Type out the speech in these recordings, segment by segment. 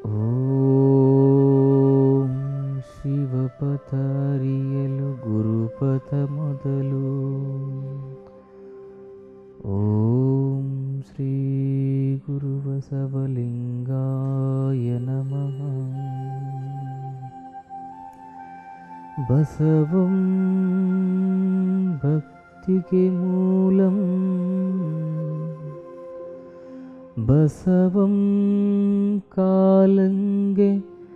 ಓಂ ಶಿವಪಥ ಅರಿಯಲು ಗುರುಪಥ ಮೊದಲು ಓಂ ಶ್ರೀ ಗುರು ಬಸವಲಿಂಗಾಯ ನಮಃ ಬಸವಂ ಭಕ್ತಿಗೆ ಮೂಲಂ ಬಸವಂ ಕಾಲಂಗೆ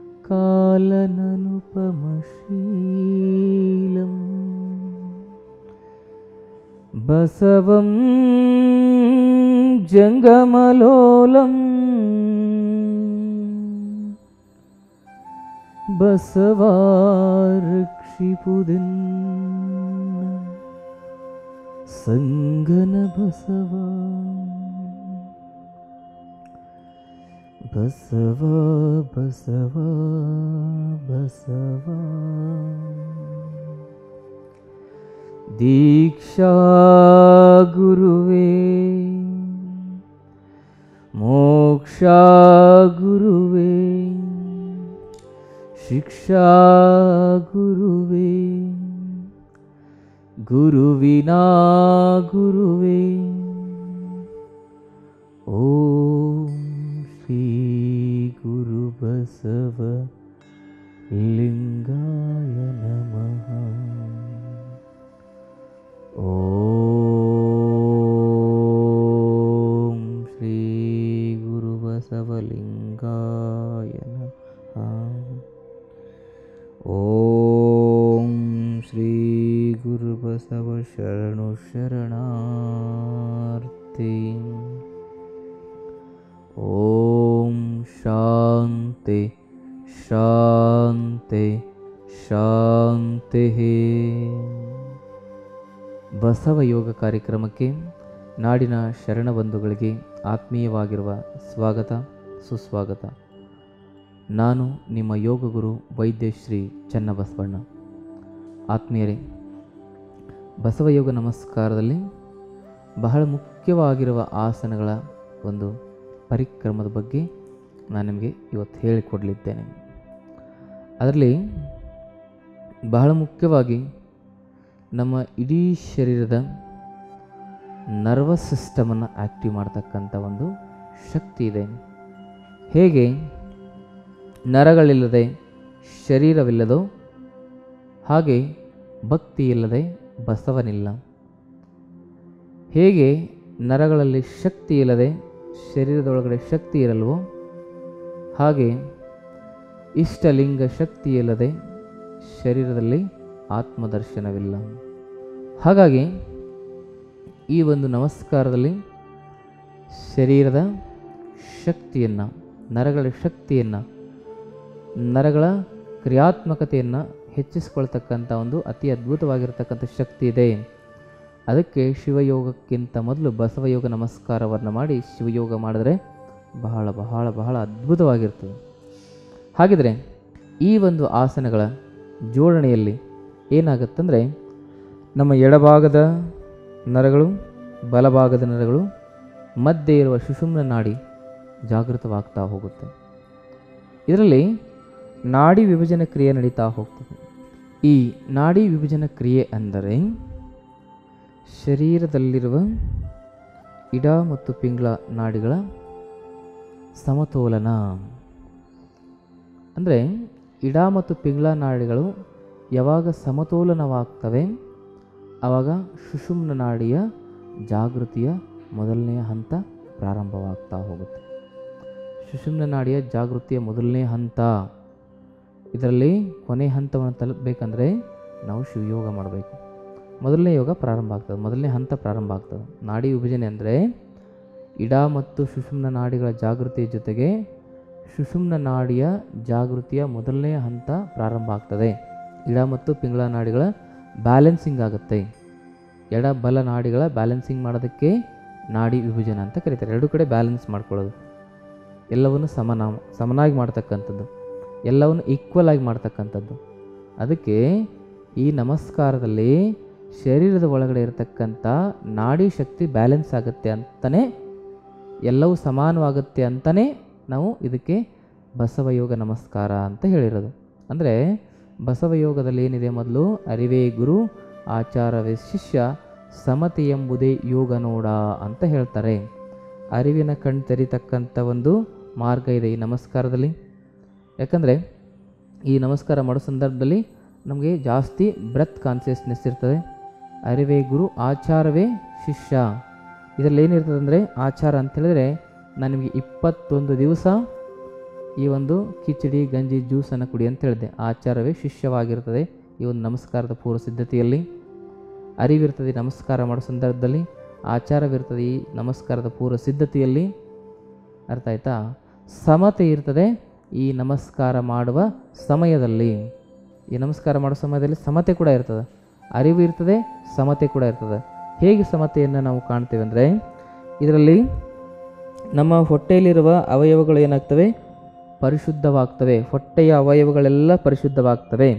ಕಾಲನನುಪಮಶೀಲಂ ಬಸವಂ ಜಂಗಮಲೋಲಂ ಬಸವಾರಕ್ಷಿಪುದಿನ್ ಸಂಗನ ಬಸವ ಬಸವ ಬಸವ ಬಸವ ದೀಕ್ಷಾ ಗುರುವೇ ಮೋಕ್ಷ ಗುರುವೇ ಶಿಕ್ಷಾ ಗುರುವೇ ಗುರುವಿನಾ ಗುರುವೇ ಓಂ ಶ್ರೀ ಗುರು ಬಸವ ಲಿಂಗಾಯ ನಮಃ ಓಂ ಶ್ರೀ ಗುರು ಬಸವಲಿಂಗಾಯ ನಮಃ ಓಂ ಶ್ರೀ ಗುರು ಬಸವ ಶರಣು ಶರಣಾರ್ಥಿ ಓಂ ಶಾಂತಿ ಶಾಂತಿ ಶಾಂತಿ ಬಸವ ಯೋಗ ಕಾರ್ಯಕ್ರಮಕ್ಕೆ ನಾಡಿನ ಶರಣ ಬಂಧುಗಳಿಗೆ ಆತ್ಮೀಯವಾಗಿರುವ ಸ್ವಾಗತ ಸುಸ್ವಾಗತ ನಾನು ನಿಮ್ಮ ಯೋಗ ಗುರು ವೈದ್ಯಶ್ರೀ ಚನ್ನಬಸವಣ್ಣ ಆತ್ಮೀಯರೇ ಬಸವಯೋಗ ನಮಸ್ಕಾರದಲ್ಲಿ ಬಹಳ ಮುಖ್ಯವಾಗಿರುವ ಆಸನಗಳ ಒಂದು ಪರಿಕ್ರಮದ ಬಗ್ಗೆ ನಾನು ನಿಮಗೆ ಇವತ್ತು ಹೇಳಿಕೊಡಲಿದ್ದೇನೆ ಅದರಲ್ಲಿ ಬಹಳ ಮುಖ್ಯವಾಗಿ ನಮ್ಮ ಇಡೀ ಶರೀರದ ನರ್ವಸ್ ಸಿಸ್ಟಮನ್ನು ಆ್ಯಕ್ಟಿವ್ ಮಾಡ್ತಕ್ಕಂಥ ಒಂದು ಶಕ್ತಿ ಇದೆ ಹೇಗೆ ನರಗಳಿಲ್ಲದೆ ಶರೀರವಿಲ್ಲದೋ ಹಾಗೆ ಭಕ್ತಿ ಇಲ್ಲದೆ ಬಸವನಿಲ್ಲ ಹೇಗೆ ನರಗಳಲ್ಲಿ ಶಕ್ತಿ ಇಲ್ಲದೆ ಶರೀರದೊಳಗಡೆ ಶಕ್ತಿ ಇರಲ್ವೋ ಹಾಗೆ ಇಷ್ಟಲಿಂಗ ಶಕ್ತಿ ಇಲ್ಲದೆ ಶರೀರದಲ್ಲಿ ಆತ್ಮದರ್ಶನವಿಲ್ಲ ಹಾಗಾಗಿ ಈ ಒಂದು ನಮಸ್ಕಾರದಲ್ಲಿ ಶರೀರದ ಶಕ್ತಿಯನ್ನು ನರಗಳ ಶಕ್ತಿಯನ್ನು ನರಗಳ ಕ್ರಿಯಾತ್ಮಕತೆಯನ್ನು ಹೆಚ್ಚಿಸ್ಕೊಳ್ತಕ್ಕಂಥ ಒಂದು ಅತಿ ಅದ್ಭುತವಾಗಿರ್ತಕ್ಕಂಥ ಶಕ್ತಿ ಇದೆ ಅದಕ್ಕೆ ಶಿವಯೋಗಕ್ಕಿಂತ ಮೊದಲು ಬಸವಯೋಗ ನಮಸ್ಕಾರವನ್ನು ಮಾಡಿ ಶಿವಯೋಗ ಮಾಡಿದ್ರೆ ಬಹಳ ಬಹಳ ಬಹಳ ಅದ್ಭುತವಾಗಿರ್ತದೆ ಹಾಗಿದ್ರೆ ಈ ಒಂದು ಆಸನಗಳ ಜೋಡಣೆಯಲ್ಲಿ ಏನಾಗುತ್ತಂದರೆ ನಮ್ಮ ಎಡಭಾಗದ ನರಗಳು ಬಲಭಾಗದ ನರಗಳು ಮಧ್ಯೆ ಇರುವ ಸುಷುಮ್ನ ನಾಡಿ ಜಾಗೃತವಾಗ್ತಾ ಹೋಗುತ್ತೆ ಇದರಲ್ಲಿ ನಾಡಿ ವಿಭಜನೆ ಕ್ರಿಯೆ ನಡೀತಾ ಹೋಗ್ತದೆ ಈ ನಾಡಿ ವಿಭಜನ ಕ್ರಿಯೆ ಅಂದರೆ ಶರೀರದಲ್ಲಿರುವ ಇಡ ಮತ್ತು ಪಿಂಗಳ ನಾಡಿಗಳ ಸಮತೋಲನ ಅಂದರೆ ಇಡ ಮತ್ತು ಪಿಂಗಳ ನಾಡಿಗಳು ಯಾವಾಗ ಸಮತೋಲನವಾಗ್ತವೆ ಆವಾಗ ಸುಷುಮ್ನ ನಾಡಿಯ ಜಾಗೃತಿಯ ಮೊದಲನೆಯ ಹಂತ ಪ್ರಾರಂಭವಾಗ್ತಾ ಹೋಗುತ್ತೆ ಸುಷುಮ್ನ ನಾಡಿಯ ಜಾಗೃತಿಯ ಮೊದಲನೇ ಹಂತ ಇದರಲ್ಲಿ ಕೊನೆ ಹಂತವನ್ನು ತಲುಪಬೇಕಂದ್ರೆ ನಾವು ಶಿವಯೋಗ ಮಾಡಬೇಕು ಮೊದಲನೇ ಯೋಗ ಪ್ರಾರಂಭ ಆಗ್ತದೆ ಮೊದಲನೇ ಹಂತ ಪ್ರಾರಂಭ ಆಗ್ತದೆ ನಾಡಿ ವಿಭಜನೆ ಅಂದರೆ ಇಡ ಮತ್ತು ಸುಷುಮ್ನ ನಾಡಿಗಳ ಜಾಗೃತಿಯ ಜೊತೆಗೆ ಸುಷುಮ್ನ ನಾಡಿಯ ಜಾಗೃತಿಯ ಮೊದಲನೇ ಹಂತ ಪ್ರಾರಂಭ ಆಗ್ತದೆ ಇಡ ಮತ್ತು ಪಿಂಗಳ ನಾಡಿಗಳ ಬ್ಯಾಲೆನ್ಸಿಂಗ್ ಆಗುತ್ತೆ ಎಡ ಬಲ ನಾಡಿಗಳ ಬ್ಯಾಲೆನ್ಸಿಂಗ್ ಮಾಡೋದಕ್ಕೆ ನಾಡಿ ವಿಭಜನೆ ಅಂತ ಕರೀತಾರೆ ಎರಡು ಕಡೆ ಬ್ಯಾಲೆನ್ಸ್ ಮಾಡ್ಕೊಳ್ಳೋದು ಎಲ್ಲವನ್ನು ಸಮನ ಸಮನಾಗಿ ಮಾಡ್ತಕ್ಕಂಥದ್ದು ಎಲ್ಲವನ್ನು ಈಕ್ವಲ್ ಆಗಿ ಮಾಡ್ತಕ್ಕಂಥದ್ದು ಅದಕ್ಕೆ ಈ ನಮಸ್ಕಾರದಲ್ಲಿ ಶರೀರದ ಒಳಗಡೆ ಇರತಕ್ಕಂಥ ನಾಡಿ ಶಕ್ತಿ ಬ್ಯಾಲೆನ್ಸ್ ಆಗುತ್ತೆ ಅಂತಲೇ ಎಲ್ಲವೂ ಸಮಾನವಾಗುತ್ತೆ ಅಂತಲೇ ನಾವು ಇದಕ್ಕೆ ಬಸವಯೋಗ ನಮಸ್ಕಾರ ಅಂತ ಹೇಳಿರೋದು ಅಂದರೆ ಬಸವಯೋಗದಲ್ಲಿ ಏನಿದೆ ಮೊದಲು ಅರಿವೇ ಗುರು ಆಚಾರವೇ ಶಿಷ್ಯ ಸಮತೆ ಎಂಬುದೇ ಯೋಗ ನೋಡ ಅಂತ ಹೇಳ್ತಾರೆ ಅರಿವಿನ ಕಣ್ ತೆರಿತಕ್ಕಂಥ ಒಂದು ಮಾರ್ಗ ಇದೆ ಈ ನಮಸ್ಕಾರದಲ್ಲಿ ಯಾಕಂದರೆ ಈ ನಮಸ್ಕಾರ ಮಾಡೋ ಸಂದರ್ಭದಲ್ಲಿ ನಮಗೆ ಜಾಸ್ತಿ ಬ್ರೆತ್ ಕಾನ್ಸಿಯಸ್ನೆಸ್ ಇರ್ತದೆ ಅರಿವೇ ಗುರು ಆಚಾರವೇ ಶಿಷ್ಯ ಇದರಲ್ಲಿ ಏನಿರ್ತದೆ ಅಂದರೆ ಆಚಾರ ಅಂತ ಹೇಳಿದ್ರೆ ನಾನು ನಿಮಗೆ ಇಪ್ಪತ್ತೊಂದು ದಿವಸ ಈ ಒಂದು ಕಿಚಡಿ ಗಂಜಿ ಜ್ಯೂಸನ್ನು ಕುಡಿ ಅಂತ ಹೇಳಿದೆ ಆಚಾರವೇ ಶಿಷ್ಯವಾಗಿರ್ತದೆ ಈ ಒಂದು ನಮಸ್ಕಾರದ ಪೂರ್ವ ಸಿದ್ಧತೆಯಲ್ಲಿ ಅರಿವಿರ್ತದೆ ನಮಸ್ಕಾರ ಮಾಡೋ ಸಂದರ್ಭದಲ್ಲಿ ಆಚಾರವಿರ್ತದೆ ಈ ನಮಸ್ಕಾರದ ಪೂರ್ವ ಸಿದ್ಧತೆಯಲ್ಲಿ ಅರ್ಥ ಆಯ್ತಾ ಸಮತೆ ಇರ್ತದೆ ಈ ನಮಸ್ಕಾರ ಮಾಡುವ ಸಮಯದಲ್ಲಿ ಈ ನಮಸ್ಕಾರ ಮಾಡೋ ಸಮಯದಲ್ಲಿ ಸಮತೆ ಕೂಡ ಇರ್ತದೆ ಅರಿವು ಇರ್ತದೆ ಸಮತೆ ಕೂಡ ಇರ್ತದೆ ಹೇಗೆ ಸಮತೆಯನ್ನು ನಾವು ಕಾಣ್ತೇವೆ ಅಂದರೆ ಇದರಲ್ಲಿ ನಮ್ಮ ಹೊಟ್ಟೆಯಲ್ಲಿರುವ ಅವಯವಗಳು ಏನಾಗ್ತವೆ ಪರಿಶುದ್ಧವಾಗ್ತವೆ ಹೊಟ್ಟೆಯ ಅವಯವಗಳೆಲ್ಲ ಪರಿಶುದ್ಧವಾಗ್ತವೆ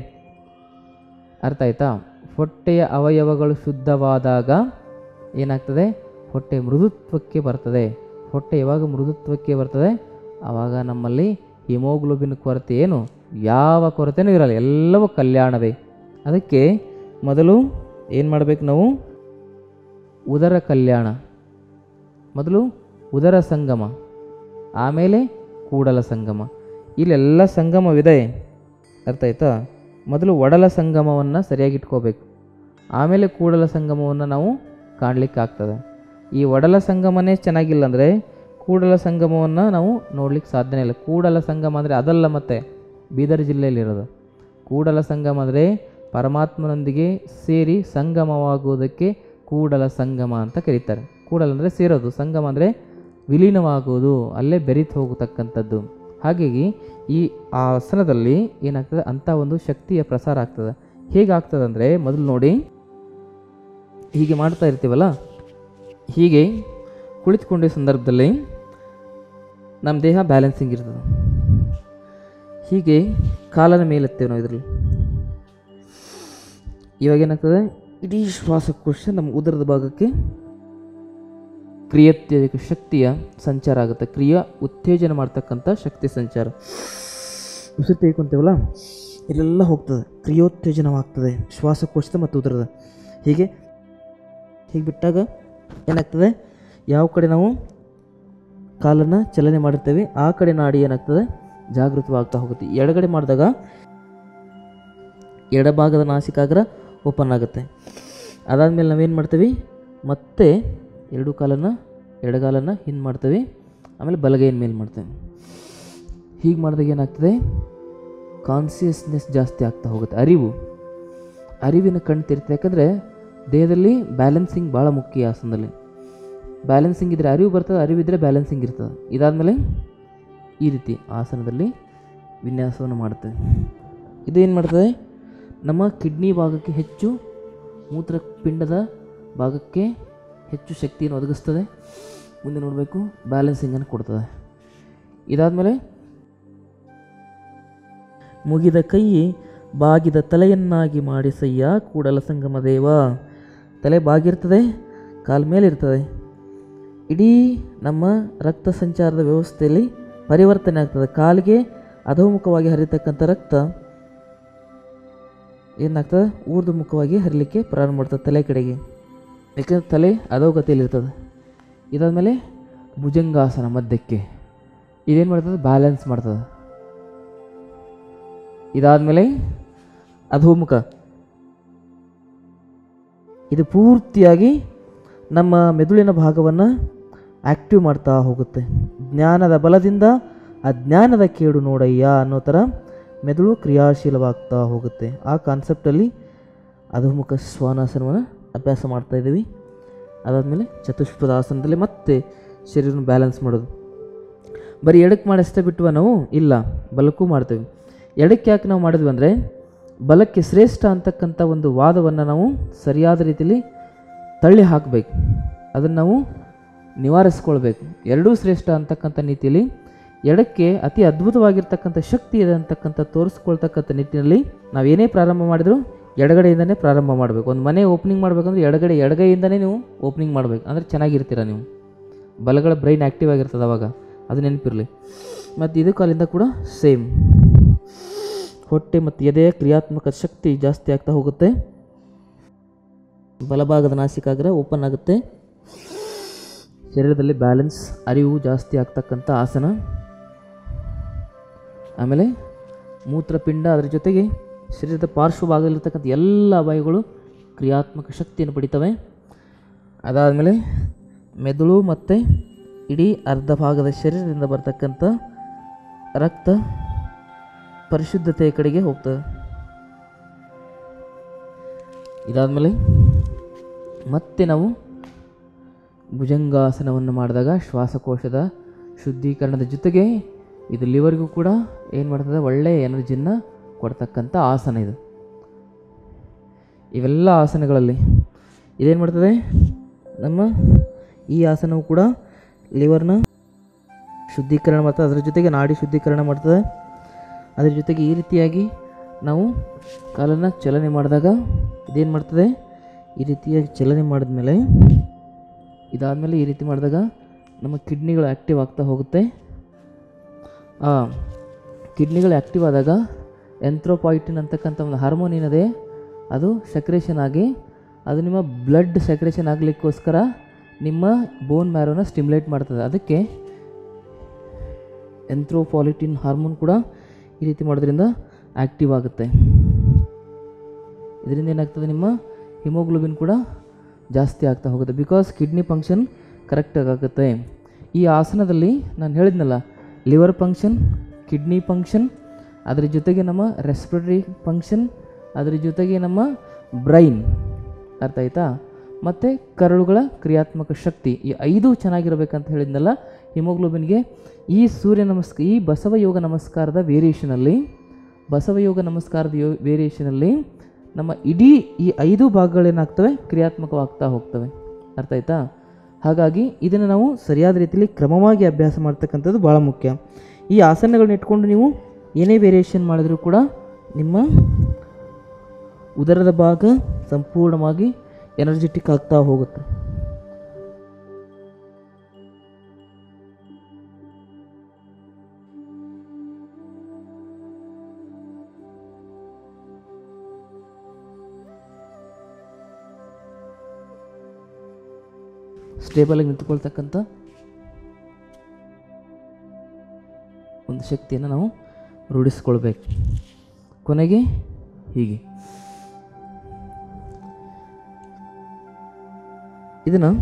ಅರ್ಥ ಆಯ್ತಾ ಹೊಟ್ಟೆಯ ಅವಯವಗಳು ಶುದ್ಧವಾದಾಗ ಏನಾಗ್ತದೆ ಹೊಟ್ಟೆ ಮೃದುತ್ವಕ್ಕೆ ಬರ್ತದೆ ಹೊಟ್ಟೆ ಯಾವಾಗ ಮೃದುತ್ವಕ್ಕೆ ಬರ್ತದೆ ಆವಾಗ ನಮ್ಮಲ್ಲಿ ಹಿಮೋಗ್ಲೋಬಿನ್ ಕೊರತೆ ಏನು ಯಾವ ಕೊರತೆನೂ ಇರಲ್ಲ ಎಲ್ಲವೂ ಕಲ್ಯಾಣವೇ ಅದಕ್ಕೆ ಮೊದಲು ಏನು ಮಾಡಬೇಕು ನಾವು ಉದರ ಕಲ್ಯಾಣ ಮೊದಲು ಉದರ ಸಂಗಮ ಆಮೇಲೆ ಕೂಡಲ ಸಂಗಮ ಇಲ್ಲೆಲ್ಲ ಸಂಗಮವಿದೆ ಅರ್ಥ ಆಯ್ತಾ ಮೊದಲು ಒಡಲ ಸಂಗಮವನ್ನು ಸರಿಯಾಗಿ ಇಟ್ಕೋಬೇಕು ಆಮೇಲೆ ಕೂಡಲ ಸಂಗಮವನ್ನು ನಾವು ಕಾಣಲಿಕ್ಕೆ ಆಗ್ತದೆ ಈ ಒಡಲ ಸಂಗಮನೇ ಚೆನ್ನಾಗಿಲ್ಲ ಅಂದರೆ ಕೂಡಲ ಸಂಗಮವನ್ನು ನಾವು ನೋಡ್ಲಿಕ್ಕೆ ಸಾಧ್ಯನೇ ಇಲ್ಲ ಕೂಡಲ ಸಂಗಮ ಅಂದರೆ ಅದಲ್ಲ ಮತ್ತೆ ಬೀದರ್ ಜಿಲ್ಲೆಯಲ್ಲಿರೋದು ಕೂಡಲ ಸಂಗಮ ಅಂದರೆ ಪರಮಾತ್ಮನೊಂದಿಗೆ ಸೇರಿ ಸಂಗಮವಾಗುವುದಕ್ಕೆ ಕೂಡಲ ಸಂಗಮ ಅಂತ ಕರೀತಾರೆ ಕೂಡಲ ಅಂದರೆ ಸೇರೋದು ಸಂಗಮ ಅಂದರೆ ವಿಲೀನವಾಗುವುದು ಅಲ್ಲೇ ಬೆರೀತು ಹೋಗತಕ್ಕಂಥದ್ದು ಹಾಗಾಗಿ ಈ ಆಸನದಲ್ಲಿ ಏನಾಗ್ತದೆ ಅಂಥ ಒಂದು ಶಕ್ತಿಯ ಪ್ರಸಾರ ಆಗ್ತದೆ ಹೇಗಾಗ್ತದೆ ಅಂದರೆ ಮೊದಲು ನೋಡಿ ಹೀಗೆ ಮಾಡ್ತಾ ಇರ್ತೀವಲ್ಲ ಹೀಗೆ ಕುಳಿತುಕೊಂಡಿರೋ ಸಂದರ್ಭದಲ್ಲಿ ನಮ್ಮ ದೇಹ ಬ್ಯಾಲೆನ್ಸಿಂಗ್ ಇರ್ತದೆ ಹೀಗೆ ಕಾಲನ ಮೇಲೆತ್ತೇವೆ ನಾವು ಇದರಲ್ಲಿ ಇವಾಗ ಏನಾಗ್ತದೆ ಇಡೀ ಶ್ವಾಸಕೋಶ ನಮ್ಮ ಉದರದ ಭಾಗಕ್ಕೆ ಕ್ರಿಯೋತ್ತೇಜಕ ಶಕ್ತಿಯ ಸಂಚಾರ ಆಗುತ್ತೆ ಕ್ರಿಯಾ ಉತ್ತೇಜನ ಮಾಡ್ತಕ್ಕಂಥ ಶಕ್ತಿ ಸಂಚಾರ ಉಸಿರು ತೆಗೆಕೊಂತೇವಲ್ಲ ಇಲ್ಲೆಲ್ಲ ಹೋಗ್ತದೆ ಕ್ರಿಯೋತ್ತೇಜನವಾಗ್ತದೆ ಶ್ವಾಸಕೋಶದ ಮತ್ತು ಉದರದ ಹೀಗೆ ಹೀಗೆ ಬಿಟ್ಟಾಗ ಏನಾಗ್ತದೆ ಯಾವ ಕಡೆ ನಾವು ಕಾಲನ್ನು ಚಲನೆ ಮಾಡಿರ್ತೇವೆ ಆ ಕಡೆ ನಾಡಿ ಏನಾಗ್ತದೆ ಜಾಗೃತವಾಗ್ತಾ ಹೋಗುತ್ತೆ ಎಡಗಡೆ ಮಾಡಿದಾಗ ಎಡಭಾಗದ ನಾಸಿಕಾಗ್ರ ಓಪನ್ ಆಗುತ್ತೆ ಅದಾದಮೇಲೆ ನಾವೇನು ಮಾಡ್ತೀವಿ ಮತ್ತೆ ಎರಡು ಕಾಲನ್ನು ಎಡಗಾಲನ್ನು ಹಿಂದೆ ಮಾಡ್ತೀವಿ ಆಮೇಲೆ ಬಲಗೈನ ಮೇಲೆ ಮಾಡ್ತೇವೆ ಹೀಗೆ ಮಾಡಿದಾಗ ಏನಾಗ್ತದೆ ಕಾನ್ಸಿಯಸ್ನೆಸ್ ಜಾಸ್ತಿ ಆಗ್ತಾ ಹೋಗುತ್ತೆ ಅರಿವು ಅರಿವಿನ ಕಣ್ಣು ತೆರಿತದೆ ಯಾಕಂದರೆ ದೇಹದಲ್ಲಿ ಬ್ಯಾಲೆನ್ಸಿಂಗ್ ಭಾಳ ಮುಖ್ಯ ಈ ಆಸನದಲ್ಲಿ ಬ್ಯಾಲೆನ್ಸಿಂಗ್ ಇದ್ದರೆ ಅರಿವು ಬರ್ತದೆ ಅರಿವಿದ್ದರೆ ಬ್ಯಾಲೆನ್ಸಿಂಗ್ ಇರ್ತದೆ ಇದಾದಮೇಲೆ ಈ ರೀತಿ ಆಸನದಲ್ಲಿ ವಿನ್ಯಾಸವನ್ನು ಮಾಡುತ್ತೆ ಇದೇನು ಮಾಡ್ತದೆ ನಮ್ಮ ಕಿಡ್ನಿ ಭಾಗಕ್ಕೆ ಹೆಚ್ಚು ಮೂತ್ರಪಿಂಡದ ಭಾಗಕ್ಕೆ ಹೆಚ್ಚು ಶಕ್ತಿಯನ್ನು ಒದಗಿಸ್ತದೆ ಮುಂದೆ ನೋಡಬೇಕು ಬ್ಯಾಲೆನ್ಸಿಂಗನ್ನು ಕೊಡ್ತದೆ ಇದಾದಮೇಲೆ ಮುಗಿದ ಕೈ ಬಾಗಿದ ತಲೆಯನ್ನಾಗಿ ಮಾಡಿಸಯ್ಯ ಕೂಡಲ ಸಂಗಮ ದೇವ ತಲೆ ಬಾಗಿರ್ತದೆ ಕಾಲ ಮೇಲಿರ್ತದೆ ಇಡೀ ನಮ್ಮ ರಕ್ತ ಸಂಚಾರದ ವ್ಯವಸ್ಥೆಯಲ್ಲಿ ಪರಿವರ್ತನೆ ಆಗ್ತದೆ ಕಾಲಿಗೆ ಅಧೋಮುಖವಾಗಿ ಹರಿತಕ್ಕಂಥ ರಕ್ತ ಏನಾಗ್ತದೆ ಊರ್ಧ್ವಮುಖವಾಗಿ ಹರಿಲಿಕ್ಕೆ ಪ್ರಾರಂಭ ಮಾಡ್ತದೆ ತಲೆ ಕಡೆಗೆ ಯಾಕಂದ್ರೆ ತಲೆ ಅಧೋಗತಿಯಲ್ಲಿರ್ತದೆ ಇದಾದಮೇಲೆ ಭುಜಂಗಾಸನ ಮಧ್ಯಕ್ಕೆ ಇದೇನು ಮಾಡ್ತದೆ ಬ್ಯಾಲೆನ್ಸ್ ಮಾಡ್ತದೆ ಇದಾದಮೇಲೆ ಅಧೋಮುಖ ಇದು ಪೂರ್ತಿಯಾಗಿ ನಮ್ಮ ಮೆದುಳಿನ ಭಾಗವನ್ನು ಆ್ಯಕ್ಟಿವ್ ಮಾಡ್ತಾ ಹೋಗುತ್ತೆ ಜ್ಞಾನದ ಬಲದಿಂದ ಅಜ್ಞಾನದ ಕೇಡು ನೋಡಯ್ಯ ಅನ್ನೋ ಥರ ಮೆದುಳು ಕ್ರಿಯಾಶೀಲವಾಗ್ತಾ ಹೋಗುತ್ತೆ ಆ ಕಾನ್ಸೆಪ್ಟಲ್ಲಿ ಅಧೋಮುಖ ಶ್ವಾನಾಸನವನ್ನು ಅಭ್ಯಾಸ ಮಾಡ್ತಾ ಇದ್ದೀವಿ ಅದಾದಮೇಲೆ ಚತುಷ್ಪದ ಆಸನದಲ್ಲಿ ಮತ್ತೆ ಶರೀರನ ಬ್ಯಾಲೆನ್ಸ್ ಮಾಡೋದು ಬರೀ ಎಡಕ್ಕೆ ಮಾಡಷ್ಟೇ ಬಿಟ್ಟುವ ನಾವು ಇಲ್ಲ ಬಲಕ್ಕೂ ಮಾಡ್ತೇವೆ ಎಡಕ್ಕೆ ಯಾಕೆ ನಾವು ಮಾಡಿದ್ವಿ ಅಂದರೆ ಬಲಕ್ಕೆ ಶ್ರೇಷ್ಠ ಅಂತಕ್ಕಂಥ ಒಂದು ವಾದವನ್ನು ನಾವು ಸರಿಯಾದ ರೀತಿಯಲ್ಲಿ ತಳ್ಳಿ ಹಾಕಬೇಕು ಅದನ್ನು ನಾವು ನಿವಾರಿಸ್ಕೊಳ್ಬೇಕು ಎರಡೂ ಶ್ರೇಷ್ಠ ಅಂತಕ್ಕಂಥ ನೀತಿಯಲ್ಲಿ ಎಡಕ್ಕೆ ಅತಿ ಅದ್ಭುತವಾಗಿರ್ತಕ್ಕಂಥ ಶಕ್ತಿ ಇದೆ ಅಂತಕ್ಕಂಥ ತೋರಿಸ್ಕೊಳ್ತಕ್ಕಂಥ ನಿಟ್ಟಿನಲ್ಲಿ ನಾವು ಏನೇ ಪ್ರಾರಂಭ ಮಾಡಿದರೂ ಎಡಗಡೆಯಿಂದನೇ ಪ್ರಾರಂಭ ಮಾಡಬೇಕು ಒಂದು ಮನೆ ಓಪನಿಂಗ್ ಮಾಡಬೇಕಂದ್ರೆ ಎಡಗಡೆ ಎಡಗೈಯಿಂದನೇ ನೀವು ಓಪನಿಂಗ್ ಮಾಡಬೇಕು ಅಂದರೆ ಚೆನ್ನಾಗಿರ್ತೀರ ನೀವು ಬಲಗಳ ಬ್ರೈನ್ ಆ್ಯಕ್ಟಿವ್ ಆಗಿರ್ತದೆ ಅವಾಗ ಅದು ನೆನಪಿರಲಿ ಮತ್ತು ಇದು ಕಾಲಿಂದ ಕೂಡ ಸೇಮ್ ಹೊಟ್ಟೆ ಮತ್ತು ಎದೆಯ ಕ್ರಿಯಾತ್ಮಕ ಶಕ್ತಿ ಜಾಸ್ತಿ ಆಗ್ತಾ ಹೋಗುತ್ತೆ ಬಲಭಾಗದ ನಾಸಿಕಾಗ್ರ ಓಪನ್ ಆಗುತ್ತೆ ಶರೀರದಲ್ಲಿ ಬ್ಯಾಲೆನ್ಸ್ ಅರಿವು ಜಾಸ್ತಿ ಆಗ್ತಕ್ಕಂಥ ಆಸನ ಆಮೇಲೆ ಮೂತ್ರಪಿಂಡ ಅದರ ಜೊತೆಗೆ ಶರೀರದ ಪಾರ್ಶ್ವಭಾಗದಲ್ಲಿರ್ತಕ್ಕಂಥ ಎಲ್ಲ ಅವಯಗಳು ಕ್ರಿಯಾತ್ಮಕ ಶಕ್ತಿಯನ್ನು ಪಡಿತವೆ ಅದಾದಮೇಲೆ ಮೆದುಳು ಮತ್ತು ಇಡೀ ಅರ್ಧ ಭಾಗದ ಶರೀರದಿಂದ ಬರ್ತಕ್ಕಂಥ ರಕ್ತ ಪರಿಶುದ್ಧತೆಯ ಕಡೆಗೆ ಹೋಗ್ತದೆ ಇದಾದಮೇಲೆ ಮತ್ತೆ ನಾವು ಭುಜಂಗಾಸನವನ್ನು ಮಾಡಿದಾಗ ಶ್ವಾಸಕೋಶದ ಶುದ್ಧೀಕರಣದ ಜೊತೆಗೆ ಇದು ಲಿವರ್ಗೂ ಕೂಡ ಏನು ಮಾಡ್ತದೆ ಒಳ್ಳೆಯ ಎನರ್ಜಿಯನ್ನು ಕೊಡ್ತಕ್ಕಂಥ ಆಸನ ಇದು ಇವೆಲ್ಲ ಆಸನಗಳಲ್ಲಿ ಇದೇನು ಮಾಡ್ತದೆ ನಮ್ಮ ಈ ಆಸನವು ಕೂಡ ಲಿವರ್ನ ಶುದ್ಧೀಕರಣ ಮಾಡ್ತದೆ ಅದರ ಜೊತೆಗೆ ನಾಡಿ ಶುದ್ಧೀಕರಣ ಮಾಡ್ತದೆ ಅದರ ಜೊತೆಗೆ ಈ ರೀತಿಯಾಗಿ ನಾವು ಕಾಲನ್ನು ಚಲನೆ ಮಾಡಿದಾಗ ಇದೇನು ಮಾಡ್ತದೆ ಈ ರೀತಿಯಾಗಿ ಚಲನೆ ಮಾಡಿದ್ಮೇಲೆ ಇದಾದಮೇಲೆ ಈ ರೀತಿ ಮಾಡಿದಾಗ ನಮ್ಮ ಕಿಡ್ನಿಗಳು ಆ್ಯಕ್ಟಿವ್ ಆಗ್ತಾ ಹೋಗುತ್ತೆ ಆ ಕಿಡ್ನಿಗಳು ಆ್ಯಕ್ಟಿವ್ ಆದಾಗ ಎಂಥ್ರೋಪಾಯಿಟಿನ್ ಅಂತಕ್ಕಂಥ ಒಂದು ಹಾರ್ಮೋನ್ ಏನಿದೆ ಅದು ಸೆಕ್ರೇಷನ್ ಆಗಿ ಅದು ನಿಮ್ಮ ಬ್ಲಡ್ ಸೆಕ್ರೇಷನ್ ಆಗಲಿಕ್ಕೋಸ್ಕರ ನಿಮ್ಮ ಬೋನ್ ಮ್ಯಾರೋನ ಸ್ಟಿಮ್ಯುಲೇಟ್ ಮಾಡ್ತದೆ ಅದಕ್ಕೆ ಎಂಥ್ರೋಪಾಲಿಟಿನ್ ಹಾರ್ಮೋನ್ ಕೂಡ ಈ ರೀತಿ ಮಾಡೋದ್ರಿಂದ ಆ್ಯಕ್ಟಿವ್ ಆಗುತ್ತೆ ಇದರಿಂದ ಏನಾಗ್ತದೆ ನಿಮ್ಮ ಹಿಮೋಗ್ಲೋಬಿನ್ ಕೂಡ ಜಾಸ್ತಿ ಆಗ್ತಾ ಹೋಗುತ್ತೆ ಬಿಕಾಸ್ ಕಿಡ್ನಿ ಫಂಕ್ಷನ್ ಕರೆಕ್ಟಾಗಿ ಆಗುತ್ತೆ ಈ ಆಸನದಲ್ಲಿ ನಾನು ಹೇಳಿದ್ನಲ್ಲ ಲಿವರ್ ಫಂಕ್ಷನ್ ಕಿಡ್ನಿ ಫಂಕ್ಷನ್ ಅದರ ಜೊತೆಗೆ ನಮ್ಮ ರೆಸ್ಪಿರೇಟರಿ ಫಂಕ್ಷನ್ ಅದರ ಜೊತೆಗೆ ನಮ್ಮ ಬ್ರೈನ್ ಅರ್ಥ ಆಯ್ತಾ ಮತ್ತು ಕರಳುಗಳ ಕ್ರಿಯಾತ್ಮಕ ಶಕ್ತಿ ಈ ಐದು ಚೆನ್ನಾಗಿರಬೇಕಂತ ಹೇಳಿದ್ನಲ್ಲ ಹಿಮೋಗ್ಲೋಬಿನ್ಗೆ ಈ ಸೂರ್ಯ ನಮಸ್ಕಾರ ಈ ಬಸವ ಯೋಗ ನಮಸ್ಕಾರದ ವೇರಿಯೇಷನಲ್ಲಿ ಬಸವ ಯೋಗ ನಮಸ್ಕಾರದ ಯೋ ವೇರಿಯೇಷನಲ್ಲಿ ನಮ್ಮ ಇಡೀ ಈ ಐದು ಭಾಗಗಳೇನಾಗ್ತವೆ ಕ್ರಿಯಾತ್ಮಕವಾಗ್ತಾ ಹೋಗ್ತವೆ ಅರ್ಥ ಆಯ್ತಾ ಹಾಗಾಗಿ ಇದನ್ನು ನಾವು ಸರಿಯಾದ ರೀತಿಯಲ್ಲಿ ಕ್ರಮವಾಗಿ ಅಭ್ಯಾಸ ಮಾಡ್ತಕ್ಕಂಥದ್ದು ಭಾಳ ಮುಖ್ಯ ಈ ಆಸನಗಳನ್ನ ಇಟ್ಕೊಂಡು ನೀವು ಏನೇ ವೇರಿಯೇಷನ್ ಮಾಡಿದರೂ ಕೂಡ ನಿಮ್ಮ ಉದರದ ಭಾಗ ಸಂಪೂರ್ಣವಾಗಿ ಎನರ್ಜೆಟಿಕ್ ಆಗ್ತಾ ಹೋಗುತ್ತೆ ಸ್ಟೇಬಲಾಗಿ ನಿಂತ್ಕೊಳ್ತಕ್ಕಂಥ ಒಂದು ಶಕ್ತಿಯನ್ನು ನಾವು ರೂಢಿಸ್ಕೊಳ್ಬೇಕು ಕೊನೆಗೆ ಹೀಗೆ ಇದನ್ನು